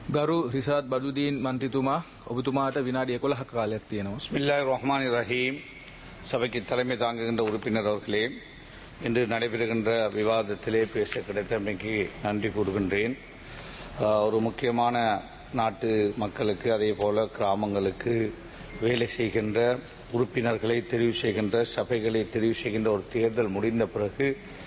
ගරු රිසාත් බඩුදීන් මන්ත්‍රීතුමා ඔබතුමාට විනාඩි 11ක කාලයක් තියෙනවා. பிஸ்மில்லாஹ் ரஹ்மான் ரஹீம் சபைக்கு தலைமை தாங்குகின்ற உறுப்பினர் அவர்களே இன்று நடைபெறுகின்ற விவாதத்திலே பேச கிடைத்தமைக்கு நன்றி கூறுகின்றேன் ஆஹ், ஒரு முக்கியமான நாட்டு மக்களுக்கு அதே போல கிராமங்களுக்கு வேலை செய்கின்ற உறுப்பினர்களை தெரிவு செய்கின்ற சபைகளை தெரிவு செய்கின்ற ஒரு தேர்தல் முடிந்த பிறகு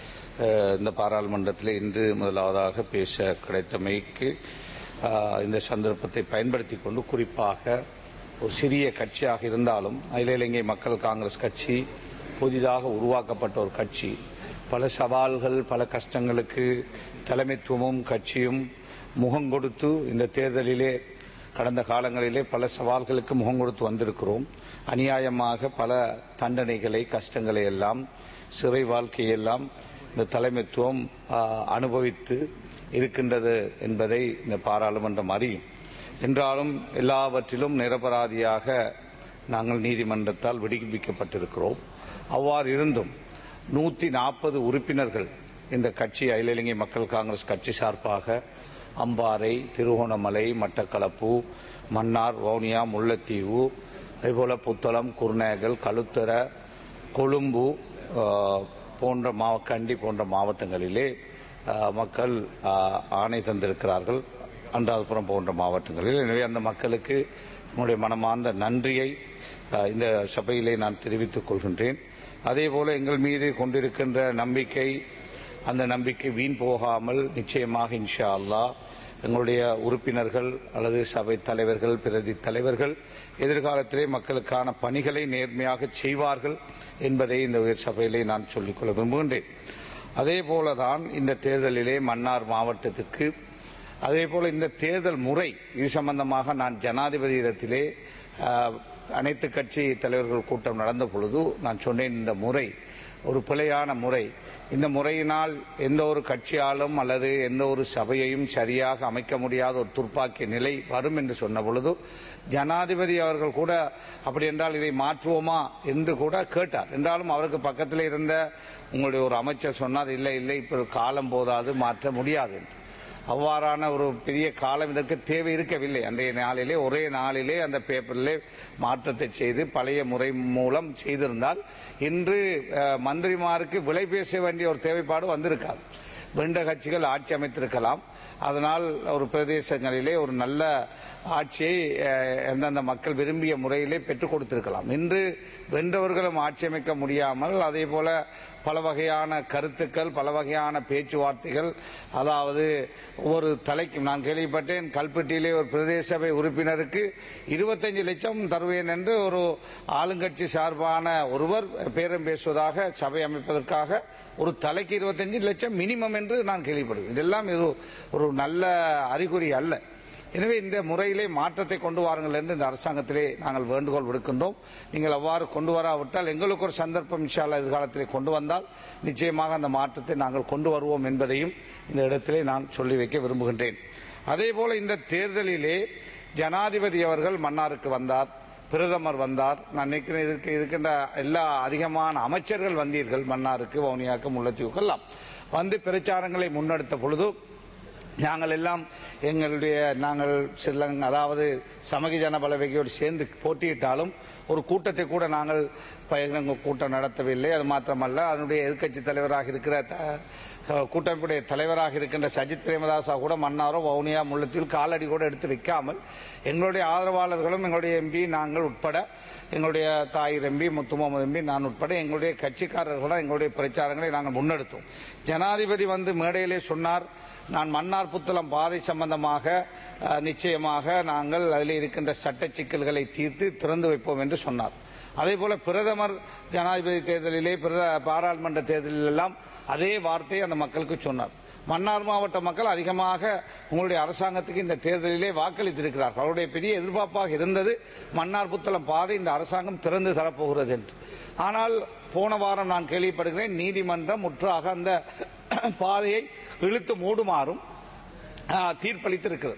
ஆஹ், இந்த பாராளுமன்றத்தில் இன்று முதலாவதாக பேச கிடைத்தமைக்கு ஆஹ், இந்த சந்தர்ப்பத்தை பயன்படுத்தி கொண்டு குறிப்பாக ஒரு சிறிய கட்சியாக இருந்தாலும் அகில இலங்கை மக்கள் காங்கிரஸ் கட்சி புதிதாக உருவாக்கப்பட்ட ஒரு கட்சி பல சவால்கள் பல கஷ்டங்களுக்கு தலைமைத்துவமும் கட்சியும் முகம் கொடுத்து இந்த தேர்தலிலே கடந்த காலங்களிலே பல சவால்களுக்கு முகம் கொடுத்து வந்திருக்கிறோம் அநியாயமாக பல தண்டனைகளை கஷ்டங்களை எல்லாம் சிறை வாழ்க்கையெல்லாம் இந்த தலைமைத்துவம் ஆஹ், அனுபவித்து இருக்கின்றது என்பதை இந்த பாராளுமன்றம் அறியும் என்றாலும் எல்லாவற்றிலும் நிரபராதியாக நாங்கள் நீதிமன்றத்தால் விடுவிக்கப்பட்டிருக்கிறோம் அவ்வாறு இருந்தும் நூற்றி நாற்பது உறுப்பினர்கள் இந்த கட்சி அகில இலங்கை மக்கள் காங்கிரஸ் கட்சி சார்பாக அம்பாறை திருகோணமலை மட்டக்களப்பு மன்னார் வவுனியா முல்லைத்தீவு அதேபோல புத்தளம் குருநேகல் களுத்தர கொழும்பு ஆஹ், போன்ற மாவ கண்டி போன்ற மாவட்டங்களிலே ஆஹ், மக்கள் ஆஹ், ஆணை தந்திருக்கிறார்கள் அன்றாதபுரம் போன்ற மாவட்டங்களில் எனவே அந்த மக்களுக்கு நம்முடைய மனமார்ந்த நன்றியை ஆஹ், இந்த சபையிலே நான் தெரிவித்துக் கொள்கின்றேன் அதேபோல எங்கள் மீது கொண்டிருக்கின்ற நம்பிக்கை அந்த நம்பிக்கை வீண் போகாமல் நிச்சயமாக இன்ஷா அல்லாஹ் எங்களுடைய உறுப்பினர்கள் அல்லது சபை தலைவர்கள் பிரதி தலைவர்கள் எதிர்காலத்திலே மக்களுக்கான பணிகளை நேர்மையாக செய்வார்கள் என்பதை இந்த உயர் சபையிலே நான் சொல்லிக்கொள்ள விரும்புகின்றேன் அதே போலதான் இந்த தேர்தலிலே மன்னார் மாவட்டத்திற்கு அதே போல இந்த தேர்தல் முறை இது சம்பந்தமாக நான் ஜனாதிபதியிடத்திலே ஆஹ், அனைத்து கட்சி தலைவர்கள் கூட்டம் நடந்த பொழுது நான் சொன்னேன் இந்த முறை ஒரு பிழையான முறை இந்த முறையினால் எந்த ஒரு கட்சியாலும் அல்லது எந்த ஒரு சபையையும் சரியாக அமைக்க முடியாத ஒரு துர்ப்பாக்கிய நிலை வரும் என்று சொன்ன பொழுது ஜனாதிபதி அவர்கள் கூட அப்படி என்றால் இதை மாற்றுவோமா என்று கூட கேட்டார் என்றாலும் அவருக்கு பக்கத்தில் இருந்த உங்களுடைய ஒரு அமைச்சர் சொன்னார் இல்லை இல்லை இப்போ காலம் போதாது மாற்ற முடியாது என்று அவ்வாறான ஒரு பெரிய காலம் இதற்கு தேவை இருக்கவில்லை அன்றைய நாளிலே ஒரே நாளிலே அந்த பேப்பரிலே மாற்றத்தை செய்து பழைய முறை மூலம் செய்திருந்தால் இன்று அஹ், மந்திரிமாருக்கு விலை பேச வேண்டிய ஒரு தேவைப்பாடு வந்திருக்காது வெண்ட கட்சிகள் ஆட்சி அமைத்திருக்கலாம் அதனால் ஒரு பிரதேசங்களிலே ஒரு நல்ல ஆட்சியை அஹ், எந்தெந்த மக்கள் விரும்பிய முறையிலே பெற்றுக் கொடுத்திருக்கலாம் இன்று வென்றவர்களும் ஆட்சி அமைக்க முடியாமல் அதே போல பல வகையான கருத்துக்கள் பல வகையான பேச்சுவார்த்தைகள் அதாவது ஒவ்வொரு தலைக்கும் நான் கேள்விப்பட்டேன் கல்பெட்டியிலே ஒரு பிரதேச சபை உறுப்பினருக்கு இருபத்தஞ்சு லட்சம் தருவேன் என்று ஒரு ஆளுங்கட்சி சார்பான ஒருவர் பேரம் பேசுவதாக சபை அமைப்பதற்காக ஒரு தலைக்கு இருபத்தஞ்சு லட்சம் மினிமம் என்று நான் கேள்விப்படுவேன் இதெல்லாம் இது ஒரு நல்ல அறிகுறி அல்ல எனவே இந்த முறையிலே மாற்றத்தை கொண்டு வாருங்கள் என்று இந்த அரசாங்கத்திலே நாங்கள் வேண்டுகோள் விடுக்கின்றோம் நீங்கள் அவ்வாறு கொண்டு வராவிட்டால் எங்களுக்கு ஒரு சந்தர்ப்பம் இன்ஷால்லா எதிர்காலத்திலே கொண்டு வந்தால் நிச்சயமாக அந்த மாற்றத்தை நாங்கள் கொண்டு வருவோம் என்பதையும் இந்த இடத்திலே நான் சொல்லி வைக்க விரும்புகின்றேன் அதே போல இந்த தேர்தலிலே ஜனாதிபதி அவர்கள் மன்னாருக்கு வந்தார் பிரதமர் வந்தார் நான் நினைக்கிறேன் இதற்கு இருக்கின்ற எல்லா அதிகமான அமைச்சர்கள் வந்தீர்கள் மன்னாருக்கு வவுனியாக்கு முல்லைத்தீவுக்கு எல்லாம் வந்து பிரச்சாரங்களை முன்னெடுத்த பொழுது நாங்கள் எல்லாம் எங்களுடைய நாங்கள் ஸ்ரீலங்கா அதாவது சமகி ஜன பலவகையோடு சேர்ந்து போட்டியிட்டாலும் ஒரு கூட்டத்தை கூட நாங்கள் பகிரங்க கூட்டம் நடத்தவில்லை அது மாத்திரமல்ல அதனுடைய எதிர்க்கட்சி தலைவராக இருக்கிற த- கூட்டமைப்புடைய தலைவராக இருக்கின்ற சஜித் பிரேமதாசா கூட மன்னாரோ வவுனியா முள்ளத்தில் காலடி கூட எடுத்து வைக்காமல் எங்களுடைய ஆதரவாளர்களும் எங்களுடைய எம்பி நாங்கள் உட்பட எங்களுடைய தாயிர் எம்பி முத்து முகமது எம்பி நான் உட்பட எங்களுடைய கட்சிக்காரர்களும் எங்களுடைய பிரச்சாரங்களை நாங்கள் முன்னெடுத்தோம் ஜனாதிபதி வந்து மேடையிலே சொன்னார் நான் மன்னார் புத்தளம் பாதை சம்பந்தமாக அஹ், நிச்சயமாக நாங்கள் அதில் இருக்கின்ற சட்ட சிக்கல்களை தீர்த்து திறந்து வைப்போம் என்று சொன்னார் அதே போல பிரதமர் ஜனாதிபதி தேர்தலிலே பிரத பாராளுமன்ற தேர்தலில் எல்லாம் அதே வார்த்தையை அந்த மக்களுக்கு சொன்னார் மன்னார் மாவட்ட மக்கள் அதிகமாக உங்களுடைய அரசாங்கத்துக்கு இந்த தேர்தலிலே வாக்களித்திருக்கிறார்கள் அவருடைய பெரிய எதிர்பார்ப்பாக இருந்தது மன்னார் புத்தளம் பாதை இந்த அரசாங்கம் திறந்து தரப்போகிறது என்று ஆனால் போன வாரம் நான் கேள்விப்படுகிறேன் நீதிமன்றம் முற்றாக அந்த பாதையை இழுத்து மூடுமாறும் ஆ, தீர்ப்பளித்திருக்கிறது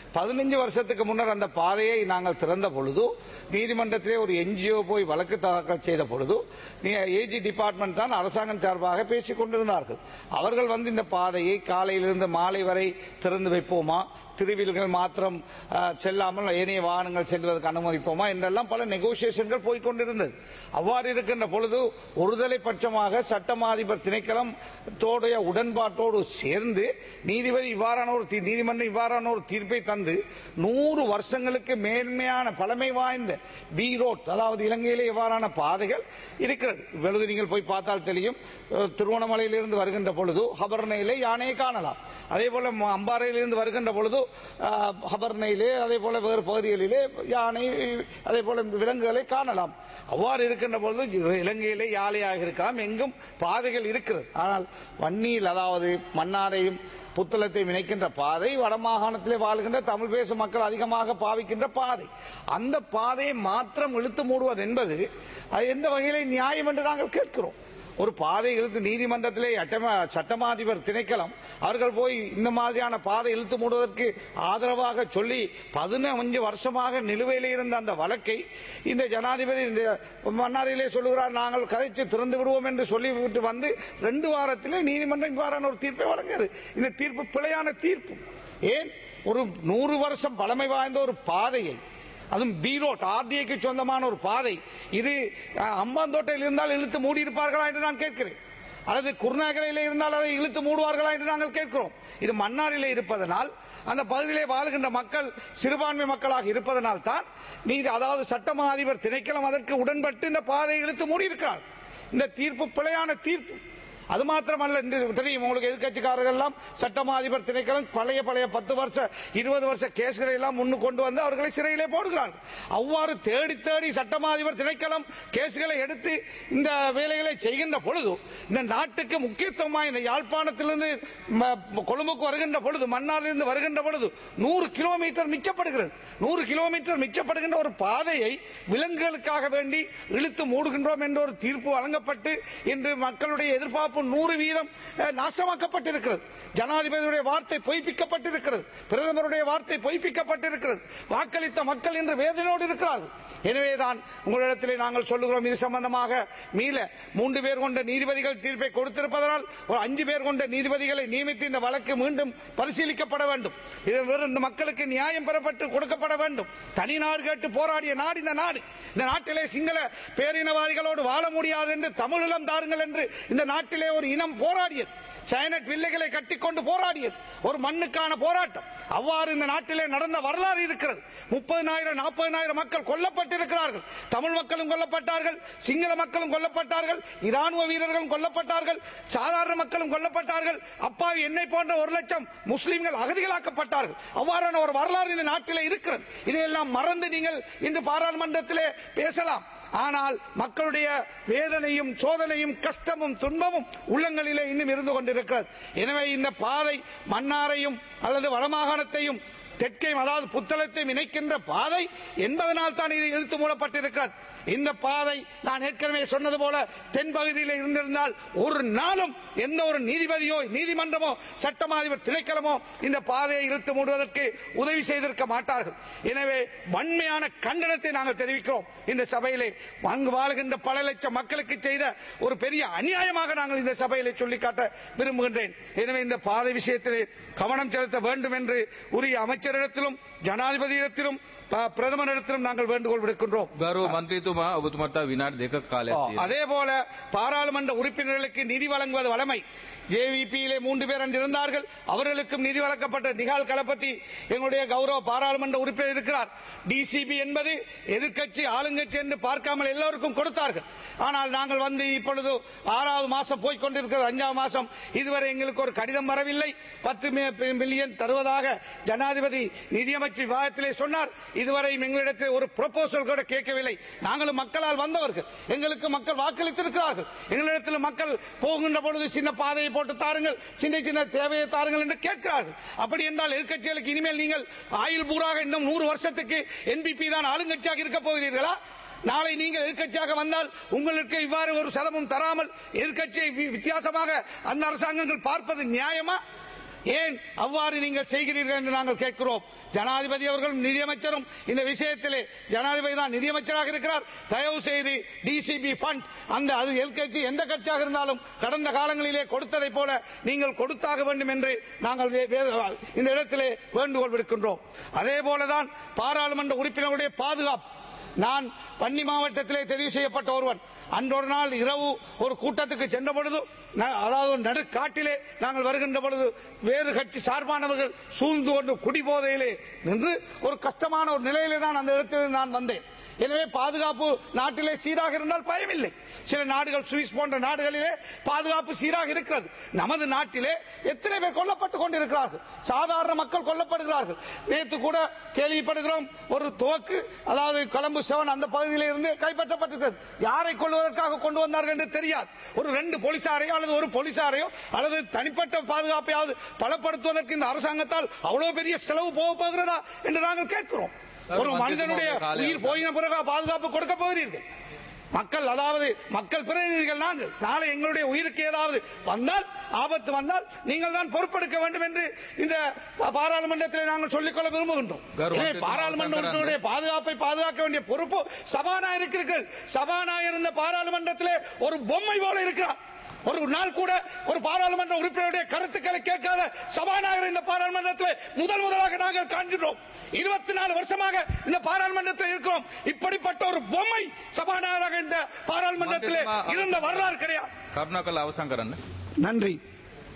பதினஞ்சு வருஷத்துக்கு முன்னர் அந்த பாதையை நாங்கள் திறந்த பொழுது நீதிமன்றத்திலே ஒரு என்ஜிஓ போய் வழக்கு தாக்கல் செய்த பொழுது ஏஜி டிபார்ட்மெண்ட் தான் அரசாங்கம் சார்பாக பேசிக் கொண்டிருந்தார்கள் அவர்கள் வந்து இந்த பாதையை காலையிலிருந்து மாலை வரை திறந்து வைப்போமா திருவில்கள் மாத்திரம் அஹ், செல்லாமல் ஏனைய வாகனங்கள் செல்வதற்கு அனுமதிப்போமா என்றெல்லாம் பல நெகோசியேஷன்கள் போய்க்கொண்டிருந்தது அவ்வாறு இருக்கின்ற பொழுது ஒருதலை பட்சமாக சட்டமாதிபர் திணைக்களம் தோடைய உடன்பாட்டோடு சேர்ந்து நீதிபதி இவ்வாறான ஒரு தீ- நீதிமன்றம் இவ்வாறான ஒரு தீர்ப்பை தந்து நூறு வருஷங்களுக்கு மேன்மையான பழமை வாய்ந்த பி ரோட் அதாவது இலங்கையிலே இவ்வாறான பாதைகள் இருக்கிறது இப்பொழுது நீங்கள் போய் பார்த்தால் தெரியும் அஹ், திருவண்ணாமலையிலிருந்து வருகின்ற பொழுது ஹபர்னையிலே யானையை காணலாம் அதே போல ம- அம்பாறையிலிருந்து வருகின்ற பொழுது அஹ், ஹபர்னையிலே அதே போல வேறு பகுதிகளிலே யானை அதே போல விலங்குகளை காணலாம் அவ்வாறு இருக்கின்ற பொழுது இலங்கையிலே யாழையாக இருக்கலாம் எங்கும் பாதைகள் இருக்கிறது ஆனால் வன்னியில் அதாவது மன்னாரையும் புத்தளத்தையும் இணைக்கின்ற பாதை வடமாகாணத்திலே வாழ்கின்ற தமிழ் பேசும் மக்கள் அதிகமாக பாவிக்கின்ற பாதை அந்த பாதையை மாத்திரம் இழுத்து மூடுவது என்பது அது எந்த வகையிலே நியாயம் என்று நாங்கள் கேட்கிறோம் ஒரு பாதை இழுத்து நீதிமன்றத்திலே அட்டம- சட்டமாதிபர் திணைக்களம் அவர்கள் போய் இந்த மாதிரியான பாதை இழுத்து மூடுவதற்கு ஆதரவாக சொல்லி பதினஞ்சு வருஷமாக நிலுவையில் இருந்த அந்த வழக்கை இந்த ஜனாதிபதி இந்த மன்னாரிலே சொல்லுகிறார் நாங்கள் கதைச்சு திறந்து விடுவோம் என்று சொல்லிவிட்டு வந்து ரெண்டு வாரத்திலே நீதிமன்றம் இவ்வாறான ஒரு தீர்ப்பை வழங்குகிறது இந்த தீர்ப்பு பிழையான தீர்ப்பு ஏன் ஒரு நூறு வருஷம் பழமை வாய்ந்த ஒரு பாதையை அதுவும் பி ரோட் ஆர்டிஐக்கு சொந்தமான ஒரு பாதை இது அஹ், அம்பாந்தோட்டையில் இருந்தால் இழுத்து மூடி இருப்பார்களா என்று நான் கேட்கிறேன் அல்லது குருநாகலையில் இருந்தால் அதை இழுத்து மூடுவார்களா என்று நாங்கள் கேட்கிறோம் இது மன்னாரிலே இருப்பதனால் அந்த பகுதியிலே வாழ்கின்ற மக்கள் சிறுபான்மை மக்களாக இருப்பதனால் தான் நீதி அதாவது சட்டமா அதிபர் திணைக்களம் அதற்கு உடன்பட்டு இந்த பாதையை இழுத்து மூடி இருக்கிறார் இந்த தீர்ப்பு பிழையான தீர்ப்பு அது மாத்திரமல்ல இந்த தெரியும் உங்களுக்கு எதிர்கட்சிக்காரர்கள் எல்லாம் சட்டமா அதிபர் திணைக்களம் பழைய பழைய பத்து வருஷ இருபது வருஷ கேஸ்களை எல்லாம் முன்னு கொண்டு வந்து அவர்களை சிறையிலே போடுகிறார்கள் அவ்வாறு தேடி தேடி சட்டமா அதிபர் திணைக்களம் கேஸ்களை எடுத்து இந்த வேலைகளை செய்கின்ற பொழுது இந்த நாட்டுக்கு முக்கியத்துவமாக இந்த யாழ்ப்பாணத்திலிருந்து ம- கொழும்புக்கு வருகின்ற பொழுது மன்னாரிலிருந்து வருகின்ற பொழுது நூறு கிலோமீட்டர் மிச்சப்படுகிறது நூறு கிலோமீட்டர் மிச்சப்படுகின்ற ஒரு பாதையை விலங்குகளுக்காக வேண்டி இழுத்து மூடுகின்றோம் என்ற ஒரு தீர்ப்பு வழங்கப்பட்டு இன்று மக்களுடைய எதிர்பார்ப்பு நூறு வீதம் அஹ், நாசமாக்கப்பட்டிருக்கிறது ஜனாதிபதியுடைய வார்த்தை பொய்ப்பிக்கப்பட்டிருக்கிறது பிரதமருடைய வார்த்தை பொய்ப்பிக்கப்பட்டிருக்கிறது வாக்களித்த மக்கள் இன்று வேதனையோடு இருக்கிறார்கள் எனவேதான் உங்களிடத்திலே நாங்கள் சொல்லுகிறோம் இது சம்பந்தமாக மீள மூன்று பேர் கொண்ட நீதிபதிகள் தீர்ப்பை கொடுத்திருப்பதனால் ஒரு அஞ்சு பேர் கொண்ட நீதிபதிகளை நியமித்து இந்த வழக்கு மீண்டும் பரிசீலிக்கப்பட வேண்டும் இது வெறும் இந்த மக்களுக்கு நியாயம் பெறப்பட்டு கொடுக்கப்பட வேண்டும் தனி நாடு கேட்டு போராடிய நாடு இந்த நாடு இந்த நாட்டிலே சிங்கள பேரினவாதிகளோடு வாழ முடியாது என்று தமிழீழம் தாருங்கள் என்று இந்த நாட்டிலே ஒரு இனம் போராடியது சைனட் வில்லைகளை கட்டிக்கொண்டு போராடியது ஒரு மண்ணுக்கான போராட்டம் அவ்வாறு இந்த நாட்டிலே நடந்த வரலாறு இருக்கிறது முப்பதினாயிரம் நாற்பதினாயிரம் மக்கள் கொல்லப்பட்டிருக்கிறார்கள் தமிழ் மக்களும் கொல்லப்பட்டார்கள் சிங்கள மக்களும் கொல்லப்பட்டார்கள் இராணுவ வீரர்களும் கொல்லப்பட்டார்கள் சாதாரண மக்களும் கொல்லப்பட்டார்கள் அப்பாவி என்னை போன்ற ஒரு லட்சம் முஸ்லிம்கள் அகதிகளாக்கப்பட்டார்கள் அவ்வாறான ஒரு வரலாறு இந்த நாட்டிலே இருக்கிறது இதையெல்லாம் மறந்து நீங்கள் இன்று பாராளுமன்றத்திலே பேசலாம் ஆனால் மக்களுடைய வேதனையும் சோதனையும் கஷ்டமும் துன்பமும் உள்ளங்களிலே இன்னும் இருந்து கொண்டிருக்கிறது எனவே இந்த பாதை மன்னாரையும் அல்லது வடமாகாணத்தையும் தெற்கையும் அதாவது புத்தளத்தையும் இணைக்கின்ற பாதை என்பதனால் தான் இது இழுத்து மூடப்பட்டிருக்கிறது இந்த பாதை நான் ஏற்கனவே சொன்னது போல தென் பகுதியில் இருந்திருந்தால் ஒரு நாளும் எந்த ஒரு நீதிபதியோ நீதிமன்றமோ சட்டமாதிபர் திணைக்களமோ இந்த பாதையை இழுத்து மூடுவதற்கு உதவி செய்திருக்க மாட்டார்கள் எனவே வன்மையான கண்டனத்தை நாங்கள் தெரிவிக்கிறோம் இந்த சபையிலே அங்கு வாழ்கின்ற பல லட்சம் மக்களுக்கு செய்த ஒரு பெரிய அநியாயமாக நாங்கள் இந்த சபையிலே சொல்லிக்காட்ட விரும்புகின்றேன் எனவே இந்த பாதை விஷயத்திலே கவனம் செலுத்த வேண்டும் என்று உரிய அமைச்சரிடத்திலும் ஜனாதிபதியிடத்திலும் ப- பிரதமரிடத்திலும் நாங்கள் வேண்டுகோள் விடுக்கின்றோம் ගරු මන්ත්‍රීතුමා ඔබතුමට විනාඩි දෙක කාලයක් තියෙනවා. அதே போல பாராளுமன்ற உறுப்பினர்களுக்கு நிதி வழங்குவது வழமை ஜேவிபியிலே மூன்று பேர் அன்று இருந்தார்கள் அவர்களுக்கும் நிதி வழங்கப்பட்ட நிகால் களபதி எங்களுடைய கௌரவ பாராளுமன்ற உறுப்பினர் இருக்கிறார் டிசிபி என்பது எதிர்க்கட்சி ஆளுங்கட்சி என்று பார்க்காமல் எல்லோருக்கும் கொடுத்தார்கள் ஆனால் நாங்கள் வந்து இப்பொழுது ஆறாவது மாசம் போய் கொண்டிருக்கிறது அஞ்சாவது மாசம் இதுவரை எங்களுக்கு ஒரு கடிதம் வரவில்லை பத்து மில்லியன் தருவதாக ஜனாதிபதி நிதியமைச்சர் விவாதத்திலே சொன்னார் இதுவரை எங்களிடத்தில் ஒரு ப்ரொபோசல் கூட கேட்கவில்லை நாங்களும் மக்களால் வந்தவர்கள் எங்களுக்கு மக்கள் வாக்களித்திருக்கிறார்கள் எங்களிடத்தில் மக்கள் போகின்ற பொழுது சின்ன பாதையை போட்டு தாருங்கள் சின்ன சின்ன தேவையை தாருங்கள் என்று கேட்கிறார்கள் அப்படி என்றால் எதிர்க்கட்சிகளுக்கு இனிமேல் நீங்கள் ஆயுள் பூராக இன்னும் நூறு வருஷத்துக்கு என்பிபி தான் ஆளுங்கட்சியாக இருக்க போகிறீர்களா நாளை நீங்கள் எதிர்க்கட்சியாக வந்தால் உங்களுக்கு இவ்வாறு ஒரு சதமும் தராமல் எதிர்க்கட்சியை வி- வித்தியாசமாக அந்த அரசாங்கங்கள் பார்ப்பது நியாயமா ஏன் அவ்வாறு நீங்கள் செய்கிறீர்கள் என்று நாங்கள் கேட்கிறோம் ஜனாதிபதி அவர்களும் நிதியமைச்சரும் இந்த விஷயத்திலே ஜனாதிபதி தான் நிதியமைச்சராக இருக்கிறார் தயவு செய்து டிசிபி ஃபண்ட் அந்த அது எல்கட்சி எந்த கட்சியாக இருந்தாலும் கடந்த காலங்களிலே கொடுத்ததை போல நீங்கள் கொடுத்தாக வேண்டும் என்று நாங்கள் வே- வே- இந்த இடத்திலே வேண்டுகோள் விடுக்கின்றோம் அதே போலதான் பாராளுமன்ற உறுப்பினர்களுடைய பாதுகாப்பு நான் பன்னி மாவட்டத்திலே தெரிவு செய்யப்பட்ட ஒருவன் அன்றொரு நாள் இரவு ஒரு கூட்டத்துக்கு சென்ற பொழுது ந- அதாவது ஒரு நடுக்காட்டிலே நாங்கள் வருகின்ற பொழுது வேறு கட்சி சார்பானவர்கள் சூழ்ந்து கொண்டு குடிபோதையிலே நின்று ஒரு கஷ்டமான ஒரு நிலையிலே தான் அந்த இடத்தில் நான் வந்தேன் எனவே பாதுகாப்பு நாட்டிலே சீராக இருந்தால் பயமில்லை சில நாடுகள் சுவிஸ் போன்ற நாடுகளிலே பாதுகாப்பு சீராக இருக்கிறது நமது நாட்டிலே எத்தனை பேர் கொல்லப்பட்டு கொண்டிருக்கிறார்கள் சாதாரண மக்கள் கொல்லப்படுகிறார்கள் நேற்று கூட கேள்விப்படுகிறோம் ஒரு துவக்கு அதாவது கொலம்பு செவன் அந்த பகுதியில இருந்து கைப்பற்றப்பட்டிருக்கிறது யாரை கொள்வதற்காக கொண்டு வந்தார்கள் என்று தெரியாது ஒரு ரெண்டு போலீசாரையோ அல்லது ஒரு போலீசாரையோ அல்லது தனிப்பட்ட பாதுகாப்பையாவது பலப்படுத்துவதற்கு இந்த அரசாங்கத்தால் அவ்வளவு பெரிய செலவு போக போகிறதா என்று நாங்கள் கேட்கிறோம் ஒரு மனிதனுடைய உயிர் போயின பிறகு பாதுகாப்பு கொடுக்க போகிறீர்கள் மக்கள் அதாவது மக்கள் பிரதிநிதிகள் நாங்கள் நாளை எங்களுடைய உயிருக்கு ஏதாவது வந்தால் ஆபத்து வந்தால் நீங்கள் தான் பொறுப்பெடுக்க வேண்டும் என்று இந்த பா- பாராளுமன்றத்தில் நாங்கள் சொல்லிக்கொள்ள விரும்புகின்றோம் கௌரவ எனவே மந்திரி பாராளுமன்ற அவசரம் உறுப்பினருடைய பாதுகாப்பை பாதுகாக்க வேண்டிய பொறுப்பு சபாநாயகருக்கு இருக்கிறது சபாநாயகர் இந்த பாராளுமன்றத்திலே ஒரு பொம்மை போல இருக்கிறார் ஒரு நாள் கூட ஒரு பாராளுமன்ற உறுப்பினருடைய கருத்துக்களை கேட்காத சபாநாயகர் இந்த பாராளுமன்றத்தில் முதல் முதலாக நாங்கள் காண்கிறோம் இருபத்தி நாலு வருஷமாக இந்த பாராளுமன்றத்தில் இருக்கிறோம் இப்படிப்பட்ட ஒரு பொம்மை சபாநாயகராக இந்த பாராளுமன்றத்தில் இருந்த வரலாறு கிடையாது කරුණා කළ අවසන් කරන්න. நன்றி